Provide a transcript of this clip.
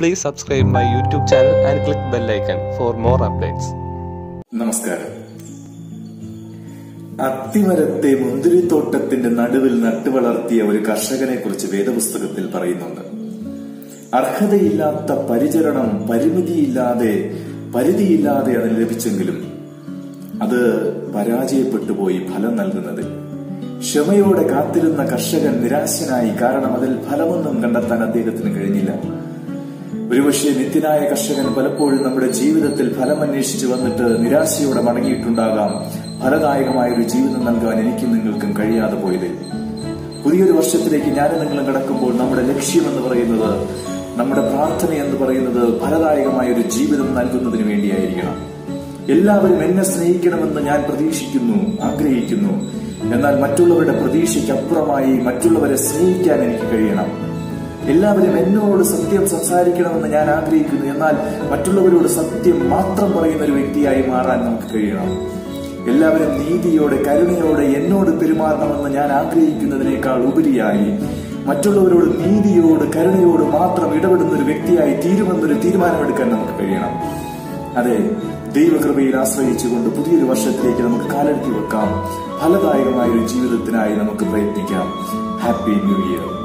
Please subscribe my YouTube channel and click bell icon for more updates. നമസ്കാരം അത്തിമരത്തെ മുന്തിരിത്തോട്ടത്തിന്റെ നടുവിൽ നട്ടുവളർത്തിയ ഒരു കർഷകനെ കുറിച്ച് വേദപുസ്തകത്തിൽ പറയുന്നുണ്ട് അർഹതയില്ലാത്ത പരിചരണം പരിമിതിയില്ലാതെ പരിധിയില്ലാതെ അതിന് ലഭിച്ചെങ്കിലും അത് പരാജയപ്പെട്ടുപോയി ഫലം നൽകുന്നതിൽ ക്ഷമയോടെ കാത്തിരുന്ന കർഷകൻ നിരാശനായി കാരണം അതിൽ ഫലമൊന്നും കണ്ടെത്താൻ അദ്ദേഹത്തിന് കഴിഞ്ഞില്ല ഒരുപക്ഷെ നിത്യനായ കർഷകൻ പലപ്പോഴും നമ്മുടെ ജീവിതത്തിൽ ഫലം അന്വേഷിച്ച് വന്നിട്ട് നിരാശയോടെ മടങ്ങിയിട്ടുണ്ടാകാം ഫലദായകമായ ഒരു ജീവിതം നൽകാൻ എനിക്കും നിങ്ങൾക്കും കഴിയാതെ പോയതിൽ പുതിയൊരു വർഷത്തിലേക്ക് ഞാനും നിങ്ങളും കിടക്കുമ്പോൾ നമ്മുടെ ലക്ഷ്യം എന്ന് പറയുന്നത് നമ്മുടെ പ്രാർത്ഥന എന്ന് പറയുന്നത് ഫലദായകമായ ഒരു ജീവിതം നൽകുന്നതിന് വേണ്ടിയായിരിക്കണം എല്ലാവരും എന്നെ സ്നേഹിക്കണമെന്ന് ഞാൻ പ്രതീക്ഷിക്കുന്നു ആഗ്രഹിക്കുന്നു എന്നാൽ മറ്റുള്ളവരുടെ പ്രതീക്ഷയ്ക്ക് അപ്പുറമായി മറ്റുള്ളവരെ സ്നേഹിക്കാൻ എനിക്ക് കഴിയണം എല്ലാവരും എന്നോട് സത്യം സംസാരിക്കണമെന്ന് ഞാൻ ആഗ്രഹിക്കുന്നു എന്നാൽ മറ്റുള്ളവരോട് സത്യം മാത്രം പറയുന്ന ഒരു വ്യക്തിയായി മാറാൻ നമുക്ക് കഴിയണം എല്ലാവരും നീതിയോടെ കരുണയോടെ എന്നോട് പെരുമാറണമെന്ന് ഞാൻ ആഗ്രഹിക്കുന്നതിനേക്കാൾ ഉപരിയായി മറ്റുള്ളവരോട് നീതിയോട് കരുണയോട് മാത്രം ഇടപെടുന്ന ഒരു വ്യക്തിയായി തീരുമെന്നൊരു തീരുമാനമെടുക്കാൻ നമുക്ക് കഴിയണം അതെ ദൈവകൃപയിൽ ആശ്രയിച്ചുകൊണ്ട് പുതിയൊരു വർഷത്തിലേക്ക് നമുക്ക് കാലെടുത്തി വെക്കാം ഫലദായകമായ ഒരു ജീവിതത്തിനായി നമുക്ക് പ്രയത്നിക്കാം ഹാപ്പി ന്യൂ ഇയർ